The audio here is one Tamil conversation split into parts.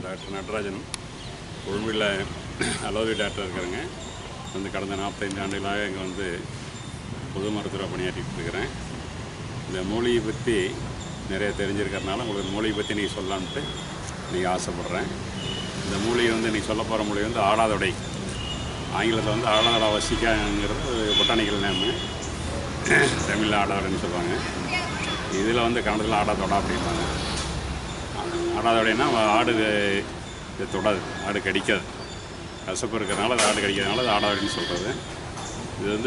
டாக்டர் நடராஜன் கொழும்பில் அலோவி டாக்டர் இருக்கிறேங்க வந்து கடந்த நாற்பத்தைந்து ஆண்டுகளாக இங்கே வந்து பொது மருத்துவராக பணியாற்றிட்டு இருக்கிறேன் இந்த மூலிகை பற்றி நிறைய தெரிஞ்சிருக்கறனால உங்களுக்கு மூலிகை பற்றி நீங்கள் சொல்லலான்ட்டு நீங்கள் ஆசைப்பட்றேன் இந்த மூலிகை வந்து நீங்கள் சொல்ல போகிற மூலிகை வந்து ஆடாதொடை ஆங்கிலத்தில் வந்து ஆடாதொடை வசிக்காங்கிறது பொட்டானிக்கல் நேமு தமிழில் ஆடாதொடைன்னு சொல்லுவாங்க இதில் வந்து கன்னடத்தில் ஆடாதொடா அப்படிம்பாங்க ஆடாதொடைன்னா ஆடு இது தொடாது ஆடு கடிக்காது கசப்பு இருக்கிறனால அது ஆடு கடிக்கிறதுனால அது ஆடாதொடைன்னு சொல்கிறது இது வந்து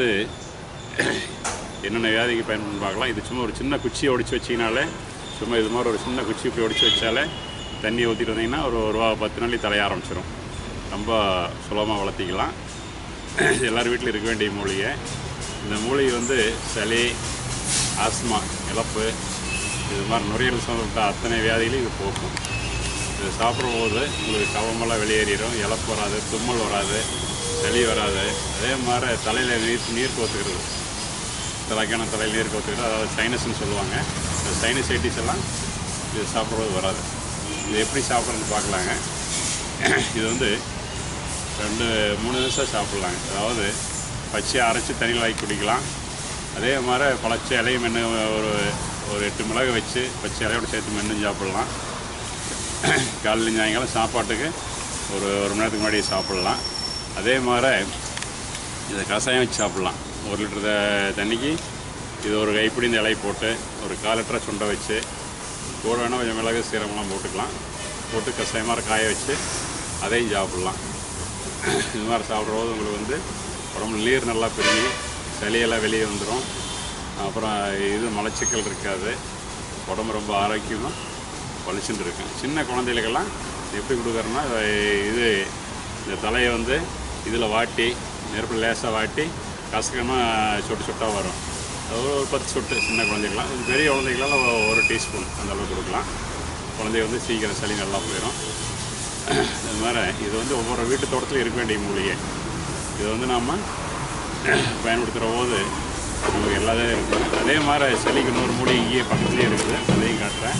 என்னென்ன வியாதிக்கு பயன்படுன்னு பார்க்கலாம் இது சும்மா ஒரு சின்ன குச்சியை ஒடிச்சு வச்சிங்கனாலே சும்மா இது மாதிரி ஒரு சின்ன குச்சி இப்படி ஒடிச்சு வச்சாலே தண்ணி ஊற்றிட்டு வந்தீங்கன்னா ஒரு ஒரு வா- பத்து நாளைக்கு தலைய ஆரம்பிச்சிடும் ரொம்ப சுலபமாக வளர்த்திக்கலாம் எல்லார் வீட்டிலும் இருக்க வேண்டிய மூலிகை இந்த மூலிகை வந்து சளி ஆஸ்மா இழப்பு இது மாதிரி நுரையீரல் சம்பந்தப்பட்ட அத்தனை வியாதிகளையும் இது போக்கும் இது சாப்பிடும்போது உங்களுக்கு கவமெல்லாம் வெளியேறிடும் இழப்பு வராது தும்மல் வராது சளி வராது அதே மாதிரி தலையில் நீர் நீர் கோத்துக்கிறது தலைக்கான தலையில் நீர் கோத்துக்கிறது அதாவது சைனஸ்ன்னு சொல்லுவாங்க இந்த சைனசைட்டிஸ் எல்லாம் இது சாப்பிடும்போது வராது இது எப்படி சாப்பிட்றதுன்னு பார்க்கலாங்க இது வந்து ரெண்டு மூணு நிமிஷம் சாப்பிட்லாங்க அதாவது பச்சையை அரைச்சி தண்ணியில் ஆக்கி குடிக்கலாம் அதே மாதிரி பழச்ச இலையும் மென்று ஒரு ஒரு எட்டு மிளகு வச்சு பச்சை இலையோடு சேர்த்து மென்று சாப்பிட்லாம் காலையில் சாயங்காலம் சாப்பாட்டுக்கு ஒரு ஒரு மணி நேரத்துக்கு முன்னாடி சாப்பிட்லாம் அதே மாதிரி இதை கஷாயம் வச்சு சாப்பிட்லாம் ஒரு லிட்டர் த- தண்ணிக்கு இது ஒரு கைப்பிடி இந்த இலை போட்டு ஒரு கால் லிட்டரை சுண்டை வச்சு கூட வேணால் கொஞ்சம் மிளகு சீரகம்லாம் போட்டுக்கலாம் போட்டு கஷாயம் மாதிரி காய வச்சு அதையும் சாப்பிட்லாம் இது மாதிரி சாப்பிட்றபோது உங்களுக்கு வந்து உடம்புல நீர் நல்லா பெருகி சளியெல்லாம் வெளியே வந்துடும் அப்புறம் இது மலச்சிக்கல் இருக்காது உடம்பு ரொம்ப ஆரோக்கியமாக பளிச்சுட்டு இருக்கும் சின்ன குழந்தைகளுக்கெல்லாம் எப்படி கொடுக்குறோன்னா இது இந்த தலையை வந்து இதில் வாட்டி நெருப்பில் லேசாக வாட்டி கசக்கமாக சொட்டு சொட்டாக வரும் அது ஒரு ஒரு பத்து சொட்டு சின்ன குழந்தைகளாம் கொஞ்சம் பெரிய குழந்தைகளாம் ஒரு டீஸ்பூன் அந்த அளவுக்கு கொடுக்கலாம் குழந்தைங்க வந்து சீக்கிரம் சளி நல்லா போயிடும் இது மாதிரி இது வந்து ஒவ்வொரு வீட்டு தோட்டத்திலும் இருக்க வேண்டிய மூலிகை இது வந்து நாம் பயன்படுத்துகிற போது நமக்கு எல்லாமே இருக்கும் அதே மாதிரி சளிக்கு இன்னொரு மூலிகை இங்கேயே பக்கத்துலேயே இருக்குது அதையும் காட்டுறேன்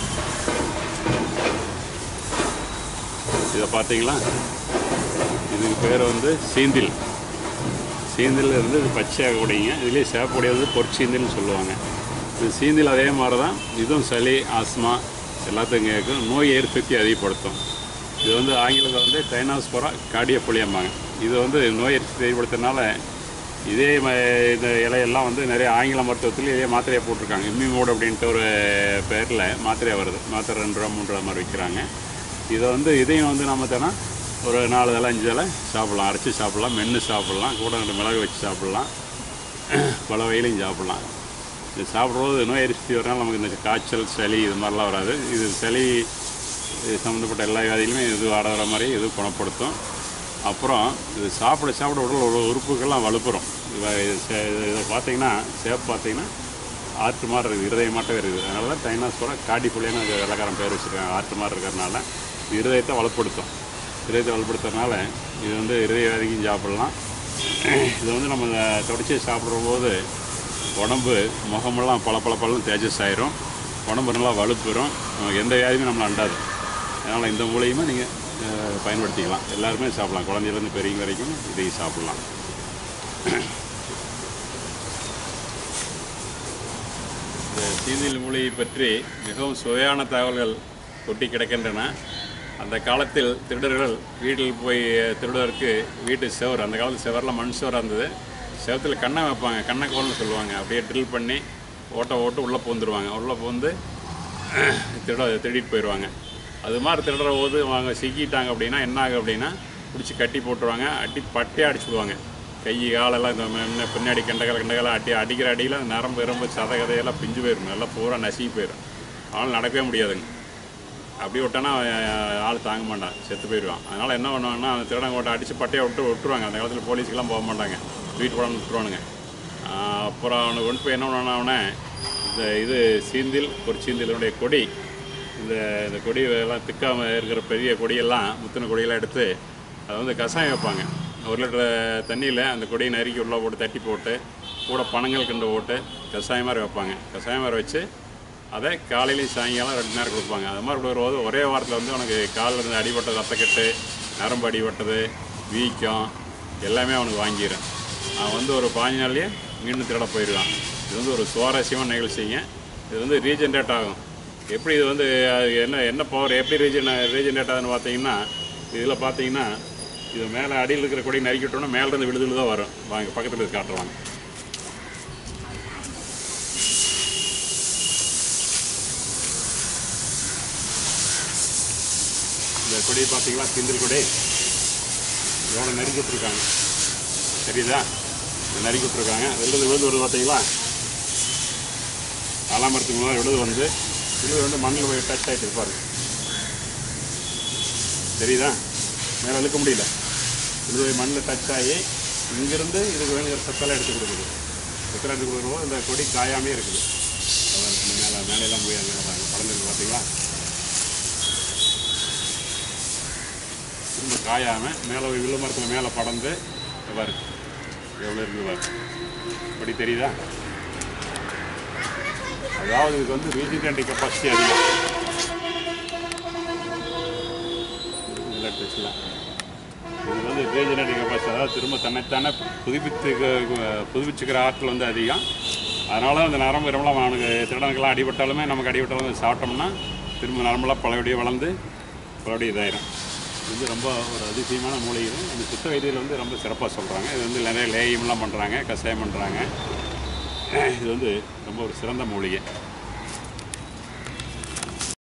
இதை பார்த்தீங்களா இதுக்கு பேர் வந்து சீந்தில் சீந்தில் இருந்து இது பச்சையாக கூடிங்க இதுலேயே சேப்பக்கூடியது பொற்சீந்தில்னு சொல்லுவாங்க இது சீந்தில் அதே மாதிரி தான் இதுவும் சளி ஆஸ்மா எல்லாத்துக்கும் கேட்கும் நோய் எதிர்ப்பு அதிகப்படுத்தும் இது வந்து ஆங்கிலத்தில் வந்து டைனாஸ்போரா கார்டியோபொலியம்பாங்க இது வந்து நோய் எதிர்ப்பு அதிகப்படுத்துறதுனால இதே ம- இந்த இலையெல்லாம் வந்து நிறைய ஆங்கில மருத்துவத்தில் இதே மாத்திரையை போட்டிருக்காங்க இம்மிமோடு அப்படின்ட்டு ஒரு பேரில் மாத்திரையாக வருது மாத்திரை ரெண்டு ரூபா மூன்று ரூபா மாதிரி விற்கிறாங்க இதை வந்து இதையும் வந்து நம்ம தானே ஒரு நாலு தலை அஞ்சு தலை சாப்பிட்லாம் அரைச்சி சாப்பிட்லாம் மென்று சாப்பிட்லாம் கூட ரெண்டு மிளகு வச்சு சாப்பிட்லாம் பல வகையிலையும் சாப்பிட்லாம் இது சாப்பிடும்போது நோய் எரிசி வரனால நமக்கு இந்த காய்ச்சல் சளி இது மாதிரிலாம் வராது இது சளி இது சம்மந்தப்பட்ட எல்லா வியாதிகளுமே இது ஆடுற மாதிரி இது குணப்படுத்தும் அப்புறம் இது சாப்பிட சாப்பிட உடல் உறு- உறுப்புகள்லாம் வலுப்புறோம் இது சே- இதை பார்த்தீங்கன்னா சேப் பார்த்தீங்கன்னா ஆற்று மாதிரி இருக்குது இருதயம் மாட்டம் இருக்குது அதனால தான் டைனாஸ்போரா காடி புள்ளின்னு அது வெள்ளக்காரன் பேர் வச்சுருக்காங்க ஆற்று மாதிரி இருக்கிறனால இது இருதயத்தை வலுப்படுத்தும் இருதயத்தை வலுப்படுத்துறதுனால இது வந்து இருதய வியாதிக்கும் சாப்பிடலாம் இது வந்து நம்ம தொடச்சி சாப்பிட்ற போது உடம்பு முகமெல்லாம் பல பல பழம் தேஜஸ் ஆயிரும் உடம்பு நல்லா வலுப்பெறும் நமக்கு எந்த வியாதியுமே நம்மளை அண்டாது அதனால் இந்த மூலியமாக நீங்கள் பயன்படுத்திக்கலாம் எல்லாருமே சாப்பிடலாம் குழந்தையிலேருந்து பெரியவங்க வரைக்கும் இதையும் சாப்பிடலாம் இந்த சீந்தில் மூலிகை பற்றி மிகவும் சுவையான தகவல்கள் கொட்டி கிடக்கின்றன அந்த காலத்தில் திருடர்கள் வீட்டில் போய் திருடுவதற்கு வீட்டு செவர் அந்த காலத்து செவரில் மண் செவராக இருந்தது செவத்தில் கண்ணை வைப்பாங்க கண்ணை கோல்னு சொல்லுவாங்க அப்படியே ட்ரில் பண்ணி ஓட்ட ஓட்டு உள்ளே பூந்துருவாங்க உள்ளே பூந்து திருட திருடிட்டு போயிடுவாங்க அது மாதிரி திருடுற போது அவங்க சிக்கிட்டாங்க அப்படின்னா என்ன ஆகும் அப்படின்னா பிடிச்சி கட்டி போட்டுருவாங்க அடி பட்டையே அடிச்சு விடுவாங்க கை காலெல்லாம் இந்த முன்ன பின்னாடி கண்டகால கண்டகால அடி அடிக்கிற அடியில் அந்த நரம்பு எறும்பு சத கதையெல்லாம் பிஞ்சு போயிடும் எல்லாம் பூரா நசுங்கி போயிடும் அவனால் நடக்கவே முடியாதுங்க அப்படி விட்டானா அவன் ஆள் தாங்க மாட்டான் செத்து போயிடுவான் அதனால் என்ன பண்ணுவாங்கன்னா அந்த திருடன் கோட்டை அடித்து பட்டையை விட்டு விட்டுருவாங்க அந்த காலத்தில் போலீஸுக்கெல்லாம் போக மாட்டாங்க வீட்டு கூட விட்டுருவானுங்க ஆஹ் அப்புறம் அவனை கொண்டு போய் என்ன பண்ணுவானா அவனை இந்த இது சீந்தில் ஒரு சீந்திலுடைய கொடி இந்த இந்த கொடி எல்லாம் திக்காம இருக்கிற பெரிய கொடியெல்லாம் முத்தின கொடியெல்லாம் எடுத்து அதை வந்து கஷாயம் வைப்பாங்க ஒரு லிட்டர் தண்ணியில் அந்த கொடியை நறுக்கி உள்ளே போட்டு தட்டி போட்டு கூட பனங்கள் கிண்டு போட்டு கஷாயம் மாதிரி வைப்பாங்க கஷாயம் மாதிரி வச்சு அதை காலையிலையும் சாயங்காலம் ரெண்டு நேரம் கொடுப்பாங்க அது மாதிரி கொடுக்கும்போது ஒரே வாரத்தில் வந்து உனக்கு காலில் இருந்து அடிபட்டது ரத்தக்கட்டு நரம்பு அடிபட்டது வீக்கம் எல்லாமே அவனுக்கு வாங்கிடும் அவன் வந்து ஒரு பாஞ்சு நாள்லேயே மீண்டும் திருட போயிடுவான் இது வந்து ஒரு சுவாரஸ்யமான நிகழ்ச்சிங்க இது வந்து ரீஜென்ரேட் ஆகும் எப்படி இது வந்து அது என்ன என்ன பவர் எப்படி ரீஜன் ரீஜென்ரேட் ஆகுதுன்னு பார்த்தீங்கன்னா இதில் பார்த்தீங்கன்னா இது மேலே அடியில் இருக்கிற கொடி நறுக்கிட்டோன்னா மேலேருந்து விழுதுல தான் வரும் வாங்க பக்கத்தில் இது காட்டுறாங்க இந்த கொடி பார்த்தீங்களா கிந்தில் கொடி எவ்வளோ நறுக்கி விட்ருக்காங்க தெரியுதா இது நறுக்கி விட்ருக்காங்க விழுது விழுது வருது பார்த்தீங்களா ஆலாமரத்துக்கு முன்னாடி விழுது வந்து விழுது வந்து மண்ணில் போய் டச் ஆகிட்டு இருப்பாரு தெரியுதா மேலே இழுக்க முடியல விழுது போய் மண்ணில் டச் ஆகி இங்கேருந்து இதுக்கு வேணுங்கிற சத்தெல்லாம் எடுத்து கொடுக்குது சத்தெல்லாம் எடுத்து கொடுக்குறப்போ இந்த கொடி காயாமே இருக்குது அதான் இந்த மேலே மேலையெல்லாம் போய் அங்கே பறந்துருக்கு பார்த்தீங்களா திரும்ப காயாமல் மேலே போய் வில்லு மரத்தில் மேலே படர்ந்து இங்க பாரு எவ்வளோ இருக்குது பாரு இப்படி தெரியுதா அதாவது இதுக்கு வந்து ரீஜினேட்டி கெப்பாசிட்டி அதிகம் இதில் டச்சுலாம் இது வந்து ரீஜினேட்டி கெப்பாசிட்டி அதாவது திரும்ப தன்னைத்தானே புதுப்பித்து புதுப்பிச்சுக்கிற ஆற்றல் வந்து அதிகம் அதனால அந்த நரம்பு இருமலாம் அவனுக்கு திருடனுக்கெல்லாம் அடிபட்டாலுமே நமக்கு அடிபட்டாலும் அதை சாப்பிட்டோம்னா திரும்ப நரம்பெல்லாம் பழையபடியும் வளர்ந்து பழையபடியும் இதாயிரும் இது வந்து ரொம்ப ஒரு அதிசயமான மூலிகை இந்த சித்த வைத்தியில் வந்து ரொம்ப சிறப்பாக சொல்கிறாங்க இது வந்து நிறைய லேயம்லாம் பண்ணுறாங்க கஷாயம் பண்ணுறாங்க இது வந்து ரொம்ப ஒரு சிறந்த மூலிகை